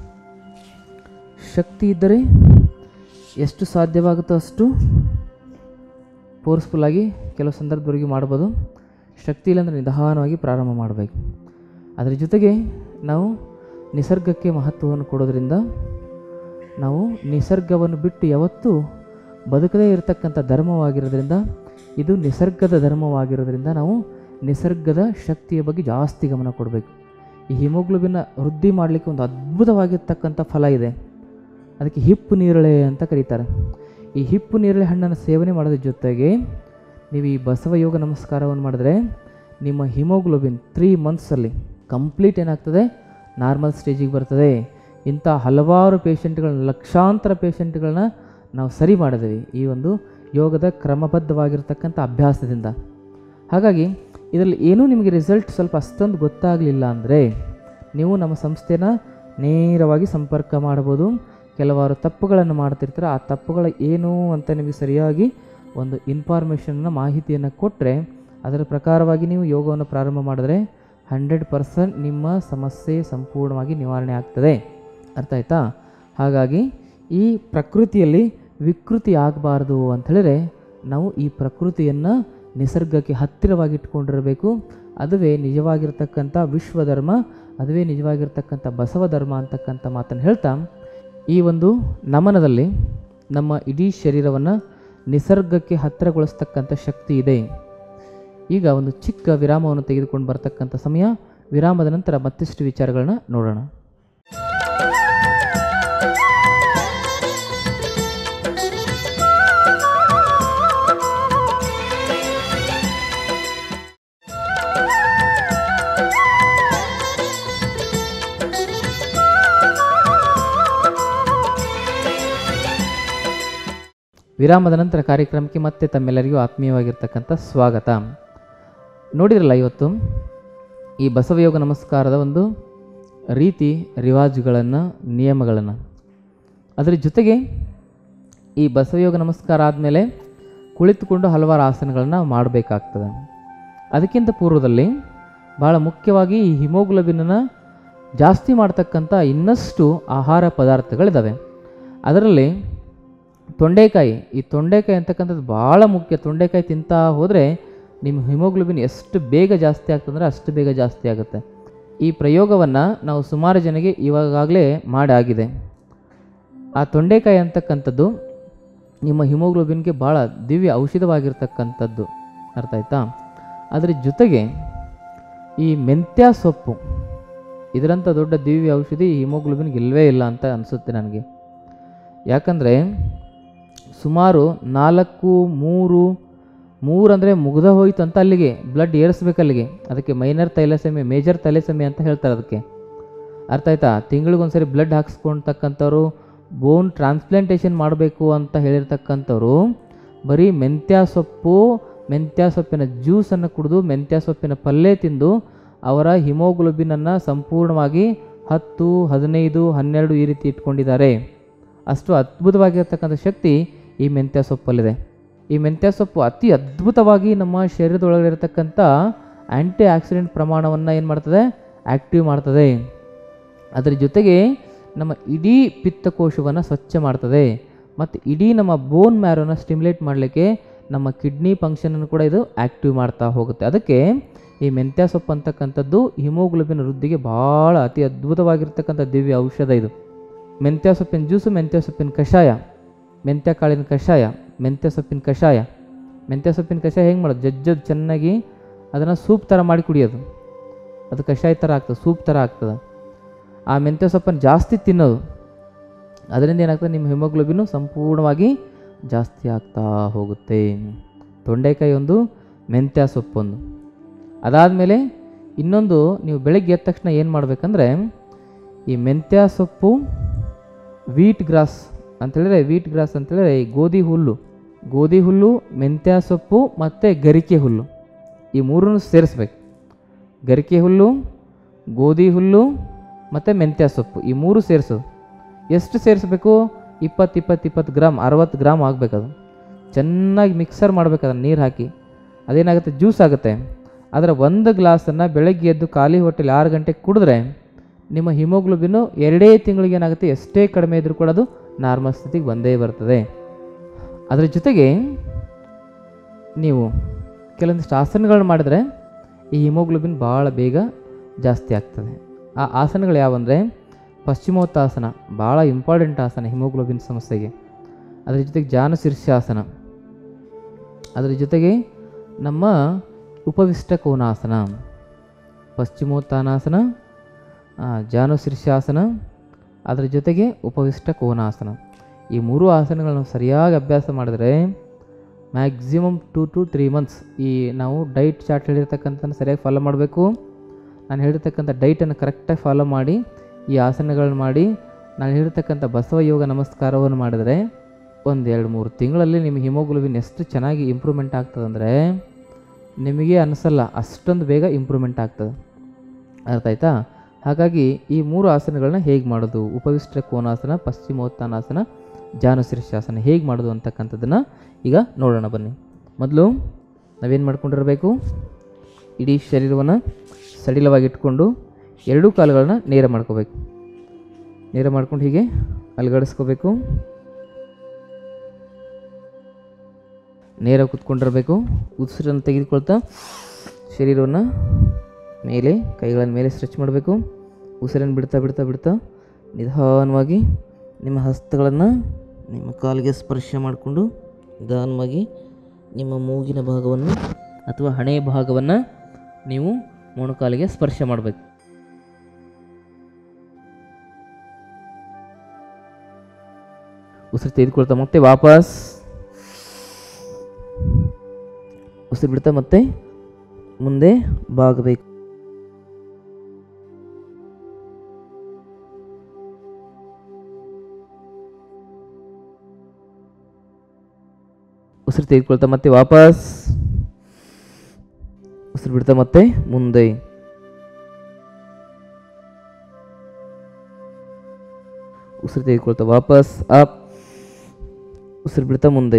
ಶಕ್ತಿ ಇದ್ದರೆ ಎಷ್ಟು ಸಾಧ್ಯವಾಗುತ್ತೋ ಅಷ್ಟು ಫೋರ್ಸ್ಫುಲ್ಲಾಗಿ ಕೆಲವು ಸಂದರ್ಭದವರೆಗೆ ಮಾಡ್ಬೋದು ಶಕ್ತಿ ಇಲ್ಲಾಂದರೆ ನಿಧಾನವಾಗಿ ಪ್ರಾರಂಭ ಮಾಡಬೇಕು ಅದರ ಜೊತೆಗೆ ನಾವು ನಿಸರ್ಗಕ್ಕೆ ಮಹತ್ವವನ್ನು ಕೊಡೋದ್ರಿಂದ ನಾವು ನಿಸರ್ಗವನ್ನು ಬಿಟ್ಟು ಯಾವತ್ತೂ ಬದುಕದೇ ಇರತಕ್ಕಂಥ ಧರ್ಮವಾಗಿರೋದ್ರಿಂದ ಇದು ನಿಸರ್ಗದ ಧರ್ಮವಾಗಿರೋದ್ರಿಂದ ನಾವು ನಿಸರ್ಗದ ಶಕ್ತಿಯ ಬಗ್ಗೆ ಜಾಸ್ತಿ ಗಮನ ಕೊಡಬೇಕು ಈ ಹಿಮೋಗ್ಲೋಬಿನ ವೃದ್ಧಿ ಮಾಡಲಿಕ್ಕೆ ಒಂದು ಅದ್ಭುತವಾಗಿರ್ತಕ್ಕಂಥ ಫಲ ಇದೆ ಅದಕ್ಕೆ ಹಿಪ್ಪು ನೇರಳೆ ಅಂತ ಕರೀತಾರೆ ಈ ಹಿಪ್ಪು ನೇರಳೆ ಹಣ್ಣನ್ನು ಸೇವನೆ ಮಾಡೋದ್ರ ಜೊತೆಗೆ ನೀವು ಈ ಬಸವ ಯೋಗ ನಮಸ್ಕಾರವನ್ನು ಮಾಡಿದ್ರೆ ನಿಮ್ಮ ಹಿಮೋಗ್ಲೋಬಿನ್ ತ್ರೀ ಮಂತ್ಸಲ್ಲಿ ಕಂಪ್ಲೀಟ್ ಏನಾಗ್ತದೆ ನಾರ್ಮಲ್ ಸ್ಟೇಜಿಗೆ ಬರ್ತದೆ ಇಂಥ ಹಲವಾರು ಪೇಷಂಟ್ಗಳನ್ನ ಲಕ್ಷಾಂತರ ಪೇಷಂಟ್ಗಳನ್ನ ನಾವು ಸರಿ ಮಾಡಿದ್ದೀವಿ ಈ ಒಂದು ಯೋಗದ ಕ್ರಮಬದ್ಧವಾಗಿರ್ತಕ್ಕಂಥ ಅಭ್ಯಾಸದಿಂದ ಹಾಗಾಗಿ ಇದರಲ್ಲಿ ಏನೂ ನಿಮಗೆ ರಿಸಲ್ಟ್ ಸ್ವಲ್ಪ ಅಷ್ಟೊಂದು ಗೊತ್ತಾಗಲಿಲ್ಲ ಅಂದರೆ ನೀವು ನಮ್ಮ ಸಂಸ್ಥೆನ ನೇರವಾಗಿ ಸಂಪರ್ಕ ಮಾಡ್ಬೋದು ಕೆಲವಾರು ತಪ್ಪುಗಳನ್ನು ಮಾಡ್ತಿರ್ತಾರೆ ಆ ತಪ್ಪುಗಳ ಏನು ಅಂತ ನಿಮಗೆ ಸರಿಯಾಗಿ ಒಂದು ಇನ್ಫಾರ್ಮೇಷನ್ನ ಮಾಹಿತಿಯನ್ನು ಕೊಟ್ಟರೆ ಅದರ ಪ್ರಕಾರವಾಗಿ ನೀವು ಯೋಗವನ್ನು ಪ್ರಾರಂಭ ಮಾಡಿದ್ರೆ ಹಂಡ್ರೆಡ್ ಪರ್ಸೆಂಟ್ ನಿಮ್ಮ ಸಮಸ್ಯೆ ಸಂಪೂರ್ಣವಾಗಿ ನಿವಾರಣೆ ಆಗ್ತದೆ ಅರ್ಥ ಆಯ್ತಾ ಹಾಗಾಗಿ ಈ ಪ್ರಕೃತಿಯಲ್ಲಿ ವಿಕೃತಿ ಆಗಬಾರ್ದು ಅಂಥೇಳಿದ್ರೆ ನಾವು ಈ ಪ್ರಕೃತಿಯನ್ನು ನಿಸರ್ಗಕ್ಕೆ ಹತ್ತಿರವಾಗಿ ಇಟ್ಕೊಂಡಿರಬೇಕು ಅದುವೇ ನಿಜವಾಗಿರ್ತಕ್ಕಂಥ ವಿಶ್ವಧರ್ಮ ಅದುವೇ ನಿಜವಾಗಿರ್ತಕ್ಕಂಥ ಬಸವ ಧರ್ಮ ಅಂತಕ್ಕಂಥ ಮಾತನ್ನು ಹೇಳ್ತಾ ಈ ಒಂದು ನಮನದಲ್ಲಿ ನಮ್ಮ ಇಡೀ ಶರೀರವನ್ನು ನಿಸರ್ಗಕ್ಕೆ ಹತ್ತಿರಗೊಳಿಸ್ತಕ್ಕಂಥ ಶಕ್ತಿ ಇದೆ ಈಗ ಒಂದು ಚಿಕ್ಕ ವಿರಾಮವನ್ನು ತೆಗೆದುಕೊಂಡು ಬರ್ತಕ್ಕಂಥ ಸಮಯ ವಿರಾಮದ ನಂತರ ಮತ್ತಿಷ್ಟು ವಿಚಾರಗಳನ್ನ ನೋಡೋಣ ವಿರಾಮದ ನಂತರ ಕಾರ್ಯಕ್ರಮಕ್ಕೆ ಮತ್ತೆ ತಮ್ಮೆಲ್ಲರಿಗೂ ಆತ್ಮೀಯವಾಗಿರ್ತಕ್ಕಂಥ ಸ್ವಾಗತ ನೋಡಿದ್ರಲ್ಲ ಇವತ್ತು ಈ ಬಸವಯೋಗ ನಮಸ್ಕಾರದ ಒಂದು ರೀತಿ ರಿವಾಜುಗಳನ್ನು ನಿಯಮಗಳನ್ನು ಅದರ ಜೊತೆಗೆ ಈ ಬಸವಯೋಗ ನಮಸ್ಕಾರ ಆದಮೇಲೆ ಕುಳಿತುಕೊಂಡು ಹಲವಾರು ಆಸನಗಳನ್ನು ಮಾಡಬೇಕಾಗ್ತದೆ ಅದಕ್ಕಿಂತ ಪೂರ್ವದಲ್ಲಿ ಭಾಳ ಮುಖ್ಯವಾಗಿ ಈ ಹಿಮೋಗ್ಲೋಬಿನನ್ನು ಜಾಸ್ತಿ ಮಾಡ್ತಕ್ಕಂಥ ಇನ್ನಷ್ಟು ಆಹಾರ ಪದಾರ್ಥಗಳಿದ್ದಾವೆ ಅದರಲ್ಲಿ ತೊಂಡೆಕಾಯಿ ಈ ತೊಂಡೆಕಾಯಿ ಅಂತಕ್ಕಂಥದ್ದು ಭಾಳ ಮುಖ್ಯ ತೊಂಡೆಕಾಯಿ ತಿಂತಾ ಹೋದರೆ ನಿಮ್ಮ ಹಿಮೋಗ್ಲೋಬಿನ್ ಎಷ್ಟು ಬೇಗ ಜಾಸ್ತಿ ಆಗ್ತದಂದ್ರೆ ಅಷ್ಟು ಬೇಗ ಜಾಸ್ತಿ ಆಗುತ್ತೆ ಈ ಪ್ರಯೋಗವನ್ನು ನಾವು ಸುಮಾರು ಜನಗೆ ಇವಾಗಲೇ ಮಾಡಾಗಿದೆ ಆ ತೊಂಡೆಕಾಯಿ ಅಂತಕ್ಕಂಥದ್ದು ನಿಮ್ಮ ಹಿಮೋಗ್ಲೋಬಿನ್ಗೆ ಭಾಳ ದಿವ್ಯ ಔಷಧವಾಗಿರ್ತಕ್ಕಂಥದ್ದು ಅರ್ಥ ಆಯ್ತಾ ಅದರ ಜೊತೆಗೆ ಈ ಮೆಂತ್ಯ ಸೊಪ್ಪು ಇದರಂಥ ದೊಡ್ಡ ದಿವ್ಯ ಔಷಧಿ ಈ ಹಿಮೋಗ್ಲೋಬಿನ್ಗೆ ಇಲ್ಲವೇ ಇಲ್ಲ ಅಂತ ಅನಿಸುತ್ತೆ ನನಗೆ ಯಾಕಂದರೆ ಸುಮಾರು ನಾಲ್ಕು ಮೂರು ಮೂರು ಅಂದರೆ ಮುಗ್ದ ಹೋಯ್ತು ಅಂತ ಅಲ್ಲಿಗೆ ಬ್ಲಡ್ ಏರಿಸ್ಬೇಕು ಅಲ್ಲಿಗೆ ಅದಕ್ಕೆ ಮೈನರ್ ತೈಲಸೆಮೆ ಮೇಜರ್ ತೈಲಸೆಮೆ ಅಂತ ಹೇಳ್ತಾರೆ ಅದಕ್ಕೆ ಅರ್ಥ ಆಯ್ತಾ ತಿಂಗಳಿಗೊಂದ್ಸರಿ ಬ್ಲಡ್ ಹಾಕ್ಸ್ಕೊಳ್ತಕ್ಕಂಥವ್ರು ಬೋನ್ ಟ್ರಾನ್ಸ್ಪ್ಲಾಂಟೇಷನ್ ಮಾಡಬೇಕು ಅಂತ ಹೇಳಿರ್ತಕ್ಕಂಥವ್ರು ಬರೀ ಮೆಂತ್ಯ ಸೊಪ್ಪು ಮೆಂತ್ಯ ಸೊಪ್ಪಿನ ಜ್ಯೂಸನ್ನು ಕುಡಿದು ಮೆಂತ್ಯ ಸೊಪ್ಪಿನ ಪಲ್ಯ ತಿಂದು ಅವರ ಹಿಮೋಗ್ಲೋಬಿನನ್ನು ಸಂಪೂರ್ಣವಾಗಿ ಹತ್ತು ಹದಿನೈದು ಹನ್ನೆರಡು ಈ ರೀತಿ ಇಟ್ಕೊಂಡಿದ್ದಾರೆ ಅಷ್ಟು ಅದ್ಭುತವಾಗಿರ್ತಕ್ಕಂಥ ಶಕ್ತಿ ಈ ಮೆಂತ್ಯ ಸೊಪ್ಪಲ್ಲಿದೆ ಈ ಮೆಂತ್ಯ ಸೊಪ್ಪು ಅತಿ ಅದ್ಭುತವಾಗಿ ನಮ್ಮ ಶರೀರದೊಳಗಿರತಕ್ಕಂಥ ಆ್ಯಂಟಿ ಆಕ್ಸಿಡೆಂಟ್ ಪ್ರಮಾಣವನ್ನು ಏನು ಮಾಡ್ತದೆ ಆ್ಯಕ್ಟಿವ್ ಮಾಡ್ತದೆ ಅದರ ಜೊತೆಗೆ ನಮ್ಮ ಇಡೀ ಪಿತ್ತಕೋಶವನ್ನು ಸ್ವಚ್ಛ ಮಾಡ್ತದೆ ಮತ್ತು ಇಡೀ ನಮ್ಮ ಬೋನ್ ಮ್ಯಾರೋನ ಸ್ಟಿಮ್ಯುಲೇಟ್ ಮಾಡಲಿಕ್ಕೆ ನಮ್ಮ ಕಿಡ್ನಿ ಫಂಕ್ಷನನ್ನು ಕೂಡ ಇದು ಆ್ಯಕ್ಟಿವ್ ಮಾಡ್ತಾ ಹೋಗುತ್ತೆ ಅದಕ್ಕೆ ಈ ಮೆಂತ್ಯ ಸೊಪ್ಪು ಅಂತಕ್ಕಂಥದ್ದು ಹಿಮೋಗ್ಲೋಬಿನ್ ವೃದ್ಧಿಗೆ ಭಾಳ ಅತಿ ಅದ್ಭುತವಾಗಿರ್ತಕ್ಕಂಥ ದಿವ್ಯ ಔಷಧ ಇದು ಮೆಂತ್ಯ ಸೊಪ್ಪಿನ ಜ್ಯೂಸು ಮೆಂತ್ಯ ಸೊಪ್ಪಿನ ಕಷಾಯ ಮೆಂತ್ಯ ಕಾಳಿನ ಕಷಾಯ ಮೆಂತ್ಯ ಸೊಪ್ಪಿನ ಕಷಾಯ ಮೆಂತ್ಯ ಸೊಪ್ಪಿನ ಕಷಾಯ ಹೆಂಗೆ ಮಾಡೋದು ಜಜ್ಜದು ಚೆನ್ನಾಗಿ ಅದನ್ನು ಸೂಪ್ ಥರ ಮಾಡಿ ಕುಡಿಯೋದು ಅದು ಕಷಾಯ ಥರ ಆಗ್ತದೆ ಸೂಪ್ ಥರ ಆಗ್ತದೆ ಆ ಮೆಂತ್ಯ ಸೊಪ್ಪನ್ನು ಜಾಸ್ತಿ ತಿನ್ನೋದು ಅದರಿಂದ ಏನಾಗ್ತದೆ ನಿಮ್ಮ ಹಿಮೋಗ್ಲೋಬಿನು ಸಂಪೂರ್ಣವಾಗಿ ಜಾಸ್ತಿ ಆಗ್ತಾ ಹೋಗುತ್ತೆ ತೊಂಡೆಕಾಯಿ ಒಂದು ಮೆಂತ್ಯ ಸೊಪ್ಪೊಂದು ಅದಾದಮೇಲೆ ಇನ್ನೊಂದು ನೀವು ಬೆಳಗ್ಗೆ ಎದ್ದ ತಕ್ಷಣ ಏನು ಮಾಡಬೇಕಂದ್ರೆ ಈ ಮೆಂತ್ಯ ಸೊಪ್ಪು ವೀಟ್ ಗ್ರಾಸ್ ಅಂತೇಳಿದ್ರೆ ವೀಟ್ ಗ್ರಾಸ್ ಅಂತೇಳಿದ್ರೆ ಈ ಗೋಧಿ ಹುಲ್ಲು ಗೋಧಿ ಹುಲ್ಲು ಮೆಂತ್ಯ ಸೊಪ್ಪು ಮತ್ತು ಗರಿಕೆ ಹುಲ್ಲು ಈ ಮೂರನ್ನು ಸೇರಿಸ್ಬೇಕು ಗರಿಕೆ ಹುಲ್ಲು ಗೋಧಿ ಹುಲ್ಲು ಮತ್ತು ಮೆಂತ್ಯ ಸೊಪ್ಪು ಈ ಮೂರು ಸೇರಿಸೋದು ಎಷ್ಟು ಸೇರಿಸ್ಬೇಕು ಇಪ್ಪತ್ತು ಇಪ್ಪತ್ತು ಇಪ್ಪತ್ತು ಗ್ರಾಮ್ ಅರವತ್ತು ಗ್ರಾಮ್ ಆಗಬೇಕದು ಚೆನ್ನಾಗಿ ಮಿಕ್ಸರ್ ಮಾಡ್ಬೇಕು ಅದನ್ನು ನೀರು ಹಾಕಿ ಅದೇನಾಗುತ್ತೆ ಜ್ಯೂಸ್ ಆಗುತ್ತೆ ಅದರ ಒಂದು ಗ್ಲಾಸನ್ನು ಬೆಳಗ್ಗೆ ಎದ್ದು ಖಾಲಿ ಹೊಟ್ಟೆಲಿ ಆರು ಗಂಟೆಗೆ ಕುಡಿದ್ರೆ ನಿಮ್ಮ ಹಿಮೋಗ್ಲೋಬಿನು ಎರಡೇ ತಿಂಗಳಿಗೆ ಏನಾಗುತ್ತೆ ಎಷ್ಟೇ ಕಡಿಮೆ ಇದ್ರೂ ಕೂಡ ಅದು ನಾರ್ಮಲ್ ಸ್ಥಿತಿಗೆ ಬಂದೇ ಬರ್ತದೆ ಅದರ ಜೊತೆಗೆ ನೀವು ಕೆಲವೊಂದಿಷ್ಟು ಆಸನಗಳನ್ನ ಮಾಡಿದ್ರೆ ಈ ಹಿಮೋಗ್ಲೋಬಿನ್ ಭಾಳ ಬೇಗ ಜಾಸ್ತಿ ಆಗ್ತದೆ ಆ ಆಸನಗಳು ಯಾವಂದರೆ ಪಶ್ಚಿಮೋತ್ತಾಸನ ಭಾಳ ಇಂಪಾರ್ಟೆಂಟ್ ಆಸನ ಹಿಮೋಗ್ಲೋಬಿನ್ ಸಮಸ್ಯೆಗೆ ಅದರ ಜೊತೆಗೆ ಜಾನು ಶೀರ್ಷಾಸನ ಅದರ ಜೊತೆಗೆ ನಮ್ಮ ಉಪವಿಷ್ಟ ಕೋನಾಸನ ಪಶ್ಚಿಮೋತ್ತಾನಾಸನ ಆ, ಜಾನು ಶೀರ್ಷಾಸನ ಅದರ ಜೊತೆಗೆ ಉಪವಿಷ್ಟ ಕೋನಾಸನ ಈ ಮೂರು ಆಸನಗಳನ್ನು ಸರಿಯಾಗಿ ಅಭ್ಯಾಸ ಮಾಡಿದ್ರೆ maximum two to three months ಈ ನಾವು ಡೈಟ್ ಚಾರ್ಟ್ ಹೇಳಿರ್ತಕ್ಕಂಥ ಸರಿಯಾಗಿ ಫಾಲೋ ಮಾಡಬೇಕು ನಾನು ಹೇಳಿರ್ತಕ್ಕಂಥ ಡೈಟನ್ನು ಕರೆಕ್ಟಾಗಿ ಫಾಲೋ ಮಾಡಿ ಈ ಆಸನಗಳನ್ನ ಮಾಡಿ ನಾನು ಹೇಳಿರ್ತಕ್ಕಂಥ ಬಸವ ಯೋಗ ನಮಸ್ಕಾರವನ್ನು ಮಾಡಿದರೆ ಒಂದು ಎರಡು ಮೂರು ತಿಂಗಳಲ್ಲಿ ನಿಮ್ಮ ಹಿಮೋಗ್ಲೋಬಿನ್ ಎಷ್ಟು ಚೆನ್ನಾಗಿ ಇಂಪ್ರೂವ್ಮೆಂಟ್ ಆಗ್ತದಂದರೆ ನಿಮಗೆ ಅನಿಸಲ್ಲ ಅಷ್ಟೊಂದು ಬೇಗ ಇಂಪ್ರೂವ್ಮೆಂಟ್ ಆಗ್ತದೆ ಅರ್ಥ ಆಯ್ತಾ ಹಾಗಾಗಿ ಈ ಮೂರು ಆಸನಗಳನ್ನ ಹೇಗೆ ಮಾಡೋದು ಉಪವಿಷ್ಟ ಕೋನಾಸನ ಪಶ್ಚಿಮೋತ್ತಾನಾಸನ ಜಾನು ಶೀರ್ಷಾಸನ ಹೇಗೆ ಮಾಡೋದು ಅಂತಕ್ಕಂಥದ್ದನ್ನು ಈಗ ನೋಡೋಣ ಬನ್ನಿ ಮೊದಲು ನಾವೇನು ಮಾಡ್ಕೊಂಡಿರಬೇಕು ಇಡೀ ಶರೀರವನ್ನು ಸಡಿಲವಾಗಿ ಇಟ್ಕೊಂಡು ಎರಡೂ ಕಾಲುಗಳನ್ನ ನೇರ ಮಾಡ್ಕೋಬೇಕು ನೇರ ಮಾಡ್ಕೊಂಡು ಹೀಗೆ ಅಲ್ಗಡಿಸ್ಕೋಬೇಕು ನೇರ ಕೂತ್ಕೊಂಡಿರಬೇಕು ಉಸಿರನ್ನು ತೆಗೆದುಕೊಳ್ತಾ ಶರೀರವನ್ನು ಮೇಲೆ ಕೈಗಳನ್ನು ಮೇಲೆ ಸ್ಟ್ರೆಚ್ ಮಾಡಬೇಕು ಉಸಿರನ್ನು ಬಿಡ್ತಾ ಬಿಡ್ತಾ ಬಿಡ್ತಾ ನಿಧಾನವಾಗಿ ನಿಮ್ಮ ಹಸ್ತಗಳನ್ನು ನಿಮ್ಮ ಕಾಲಿಗೆ ಸ್ಪರ್ಶ ಮಾಡಿಕೊಂಡು ನಿಧಾನವಾಗಿ ನಿಮ್ಮ ಮೂಗಿನ ಭಾಗವನ್ನು ಅಥವಾ ಹಣೆಯ ಭಾಗವನ್ನು ನೀವು ಮೊಣಕಾಲಿಗೆ ಸ್ಪರ್ಶ ಮಾಡಬೇಕು ಉಸಿರು ತೆಗೆದುಕೊಳ್ತಾ ಮತ್ತೆ ವಾಪಸ್ ಉಸಿರು ಬಿಡ್ತಾ ಮತ್ತೆ ಮುಂದೆ ಬಾಗಬೇಕು ಉಸಿರು ತೆಗೆದುಕೊಳ್ತಾ ಮತ್ತೆ ವಾಪಸ್ ಉಸಿರು ಬಿಡ್ತಾ ಮತ್ತೆ ಮುಂದೆ ಉಸಿರು ತೆಗೆದುಕೊಳ್ತಾ ವಾಪಸ್ ಅಪ್ ಉಸಿರು ಬಿಡ್ತಾ ಮುಂದೆ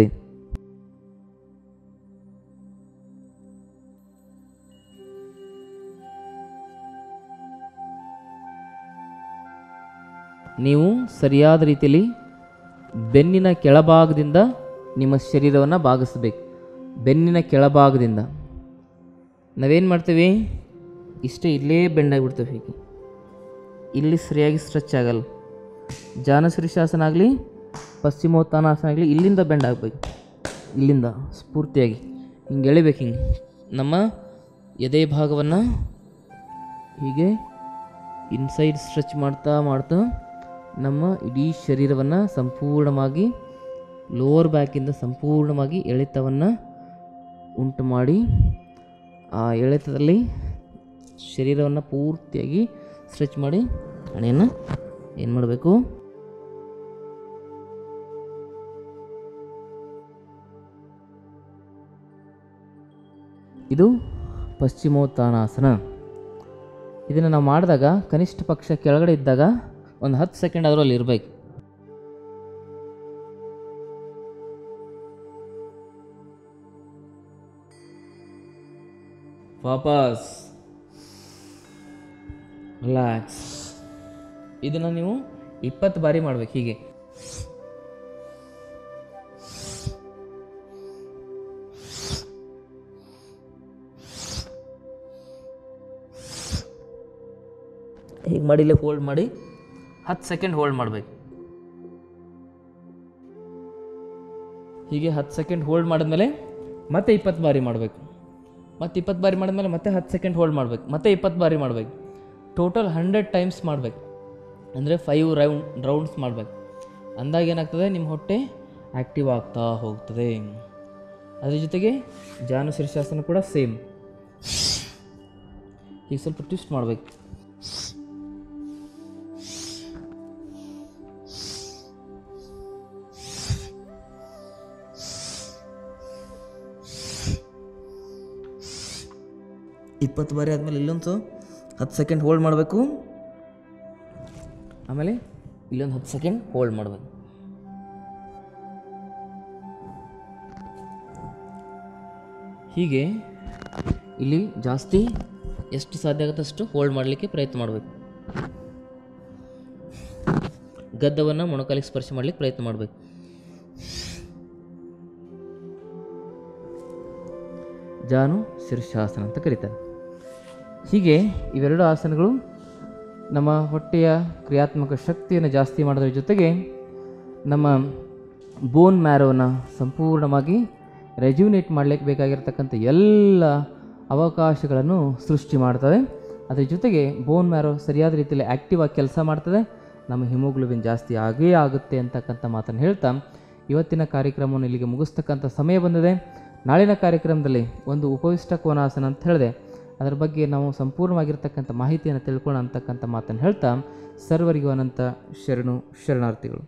ನೀವು ಸರಿಯಾದ ರೀತಿಯಲ್ಲಿ ಬೆನ್ನಿನ ಕೆಳಭಾಗದಿಂದ ನಿಮ್ಮ ಶರೀರವನ್ನು ಭಾಗಿಸ್ಬೇಕು ಬೆನ್ನಿನ ಕೆಳಭಾಗದಿಂದ ನಾವೇನು ಮಾಡ್ತೀವಿ ಇಷ್ಟೇ ಇಲ್ಲೇ ಬೆಂಡಾಗಿಬಿಡ್ತೇವೆ ಹೀಗೆ ಇಲ್ಲಿ ಸರಿಯಾಗಿ ಸ್ಟ್ರೆಚ್ ಆಗಲ್ಲ ಜಾನಶ್ರೀಶಾಸನ ಆಗಲಿ ಪಶ್ಚಿಮೋತ್ಥಾನಾಸನ ಆಗಲಿ ಇಲ್ಲಿಂದ ಬೆಂಡ್ ಆಗಬೇಕು ಇಲ್ಲಿಂದ ಸ್ಫೂರ್ತಿಯಾಗಿ ಹಿಂಗೆ ಎಳಿಬೇಕು ಹಿಂಗೆ ನಮ್ಮ ಎದೆ ಭಾಗವನ್ನು ಹೀಗೆ ಇನ್ಸೈಡ್ ಸ್ಟ್ರೆಚ್ ಮಾಡ್ತಾ ಮಾಡ್ತಾ ನಮ್ಮ ಇಡೀ ಶರೀರವನ್ನು ಸಂಪೂರ್ಣವಾಗಿ ಲೋವರ್ ಬ್ಯಾಕಿಂದ ಸಂಪೂರ್ಣವಾಗಿ ಎಳೆತವನ್ನು ಉಂಟು ಮಾಡಿ ಆ ಎಳೆತದಲ್ಲಿ ಶರೀರವನ್ನು ಪೂರ್ತಿಯಾಗಿ ಸ್ಟ್ರೆಚ್ ಮಾಡಿ ಹಣೆಯನ್ನು ಏನು ಮಾಡಬೇಕು ಇದು ಪಶ್ಚಿಮೋತ್ಥಾನಾಸನ ಇದನ್ನು ನಾವು ಮಾಡಿದಾಗ ಕನಿಷ್ಠ ಪಕ್ಷ ಕೆಳಗಡೆ ಇದ್ದಾಗ ಒಂದು ಹತ್ತು ಸೆಕೆಂಡ್ ಆದರೂ ಅಲ್ಲಿ ಇರಬೇಕು ವಾಪಸ್ ರಿಲ್ಯಾಕ್ಸ್ ಇದನ್ನು ನೀವು ಇಪ್ಪತ್ತು ಬಾರಿ ಮಾಡ್ಬೇಕು ಹೀಗೆ ಹೀಗೆ ಮಾಡಿ ಇಲ್ಲೇ ಹೋಲ್ಡ್ ಮಾಡಿ ಹತ್ತು ಸೆಕೆಂಡ್ ಹೋಲ್ಡ್ ಮಾಡಬೇಕು ಹೀಗೆ ಹತ್ತು ಸೆಕೆಂಡ್ ಹೋಲ್ಡ್ ಮಾಡಿದ್ಮೇಲೆ ಮತ್ತೆ ಇಪ್ಪತ್ತು ಬಾರಿ ಮಾಡಬೇಕು ಮತ್ತೆ ಇಪ್ಪತ್ತು ಬಾರಿ ಮಾಡಿದ್ಮೇಲೆ ಮತ್ತೆ ಹತ್ತು ಸೆಕೆಂಡ್ ಹೋಲ್ಡ್ ಮಾಡಬೇಕು ಮತ್ತೆ ಇಪ್ಪತ್ತು ಬಾರಿ ಮಾಡಬೇಕು ಟೋಟಲ್ ಹಂಡ್ರೆಡ್ ಟೈಮ್ಸ್ ಮಾಡಬೇಕು ಅಂದರೆ ಫೈವ್ ರೌಂಡ್ ರೌಂಡ್ಸ್ ಮಾಡಬೇಕು ಅಂದಾಗ ಏನಾಗ್ತದೆ ನಿಮ್ಮ ಹೊಟ್ಟೆ ಆ್ಯಕ್ಟಿವ್ ಆಗ್ತಾ ಹೋಗ್ತದೆ ಅದ್ರ ಜೊತೆಗೆ ಜಾನು ಶೀರ್ಷಾಸನ ಕೂಡ ಸೇಮ್ ಈಗ ಸ್ವಲ್ಪ ಟ್ವಿಸ್ಟ್ ಮಾಡಬೇಕು ಇಪ್ಪತ್ತು ಬಾರಿ ಆದಮೇಲೆ ಇಲ್ಲೊಂದು ಹತ್ತು ಸೆಕೆಂಡ್ ಹೋಲ್ಡ್ ಮಾಡಬೇಕು ಆಮೇಲೆ ಇಲ್ಲೊಂದು ಹತ್ತು ಸೆಕೆಂಡ್ ಹೋಲ್ಡ್ ಮಾಡಬೇಕು ಹೀಗೆ ಇಲ್ಲಿ ಜಾಸ್ತಿ ಎಷ್ಟು ಸಾಧ್ಯ ಆಗುತ್ತೆ ಅಷ್ಟು ಹೋಲ್ಡ್ ಮಾಡಲಿಕ್ಕೆ ಪ್ರಯತ್ನ ಮಾಡಬೇಕು ಗದ್ದವನ್ನು ಮೊಣಕಾಲಿಗೆ ಸ್ಪರ್ಶ ಮಾಡಲಿಕ್ಕೆ ಪ್ರಯತ್ನ ಮಾಡಬೇಕು ಜಾನು ಶೀರ್ಷಾಸನ ಅಂತ ಕರೀತಾರೆ ಹೀಗೆ ಇವೆರಡು ಆಸನಗಳು ನಮ್ಮ ಹೊಟ್ಟೆಯ ಕ್ರಿಯಾತ್ಮಕ ಶಕ್ತಿಯನ್ನು ಜಾಸ್ತಿ ಮಾಡೋದ್ರ ಜೊತೆಗೆ ನಮ್ಮ ಬೋನ್ ಮ್ಯಾರೋನ ಸಂಪೂರ್ಣವಾಗಿ ರೆಜ್ಯೂನೇಟ್ ಮಾಡಲಿಕ್ಕೆ ಬೇಕಾಗಿರ್ತಕ್ಕಂಥ ಎಲ್ಲ ಅವಕಾಶಗಳನ್ನು ಸೃಷ್ಟಿ ಮಾಡ್ತವೆ ಅದರ ಜೊತೆಗೆ ಬೋನ್ ಮ್ಯಾರೋ ಸರಿಯಾದ ರೀತಿಯಲ್ಲಿ ಆ್ಯಕ್ಟಿವ್ ಆಗಿ ಕೆಲಸ ಮಾಡ್ತದೆ ನಮ್ಮ ಹಿಮೋಗ್ಲೋಬಿನ್ ಜಾಸ್ತಿ ಆಗೇ ಆಗುತ್ತೆ ಅಂತಕ್ಕಂಥ ಮಾತನ್ನು ಹೇಳ್ತಾ ಇವತ್ತಿನ ಕಾರ್ಯಕ್ರಮವನ್ನು ಇಲ್ಲಿಗೆ ಮುಗಿಸ್ತಕ್ಕಂಥ ಸಮಯ ಬಂದಿದೆ ನಾಳಿನ ಕಾರ್ಯಕ್ರಮದಲ್ಲಿ ಒಂದು ಉಪವಿಷ್ಟ ಕೋನಾಸನ ಅಂತ ಹೇಳಿದೆ ಅದರ ಬಗ್ಗೆ ನಾವು ಸಂಪೂರ್ಣವಾಗಿರ್ತಕ್ಕಂಥ ಮಾಹಿತಿಯನ್ನು ತಿಳ್ಕೊಳ್ಳೋಣ ಅಂತಕ್ಕಂಥ ಮಾತನ್ನು ಹೇಳ್ತಾ ಸರ್ವರಿಗೂ ಅನಂತ ಶರಣು ಶರಣಾರ್ಥಿಗಳು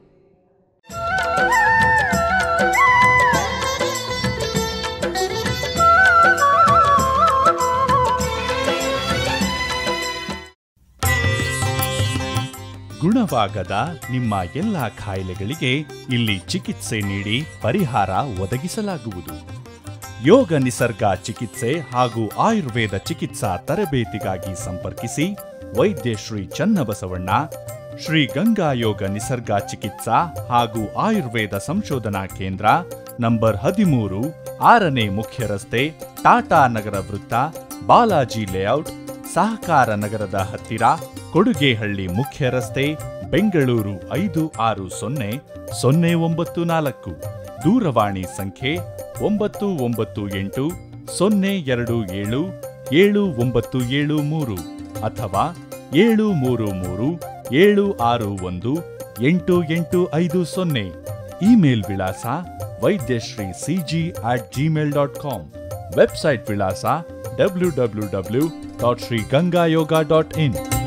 ಗುಣವಾಗದ ನಿಮ್ಮ ಎಲ್ಲ ಕಾಯಿಲೆಗಳಿಗೆ ಇಲ್ಲಿ ಚಿಕಿತ್ಸೆ ನೀಡಿ ಪರಿಹಾರ ಒದಗಿಸಲಾಗುವುದು ಯೋಗ ನಿಸರ್ಗ ಚಿಕಿತ್ಸೆ ಹಾಗೂ ಆಯುರ್ವೇದ ಚಿಕಿತ್ಸಾ ತರಬೇತಿಗಾಗಿ ಸಂಪರ್ಕಿಸಿ ವೈದ್ಯ ಶ್ರೀ ಚನ್ನಬಸವಣ್ಣ ಶ್ರೀ ಗಂಗಾ ಯೋಗ ನಿಸರ್ಗ ಚಿಕಿತ್ಸಾ ಹಾಗೂ ಆಯುರ್ವೇದ ಸಂಶೋಧನಾ ಕೇಂದ್ರ ನಂಬರ್ ಹದಿಮೂರು ಆರನೇ ಮುಖ್ಯ ರಸ್ತೆ ಟಾಟಾ ನಗರ ವೃತ್ತ ಬಾಲಾಜಿ ಲೇಔಟ್ ಸಹಕಾರ ನಗರದ ಹತ್ತಿರ ಕೊಡುಗೆಹಳ್ಳಿ ಮುಖ್ಯ ರಸ್ತೆ ಬೆಂಗಳೂರು ಐದು ಆರು ಸೊನ್ನೆ ಸೊನ್ನೆ ಒಂಬತ್ತು ನಾಲ್ಕು ದೂರವಾಣಿ ಸಂಖ್ಯೆ ಒಂಬತ್ತು ಒಂಬತ್ತು ಎಂಟು ಸೊನ್ನೆ ಎರಡು ಏಳು ಏಳು ಒಂಬತ್ತು ಏಳು ಮೂರು ಅಥವಾ ಏಳು ಮೂರು ಮೂರು ಏಳು ಆರು ಒಂದು ಎಂಟು ಎಂಟು ಐದು ಸೊನ್ನೆ ಇಮೇಲ್ ವಿಳಾಸ Vaidyashree CG at Gmail dot com website ವಿಳಾಸ W W W dot Shri Gangayoga dot ಇನ್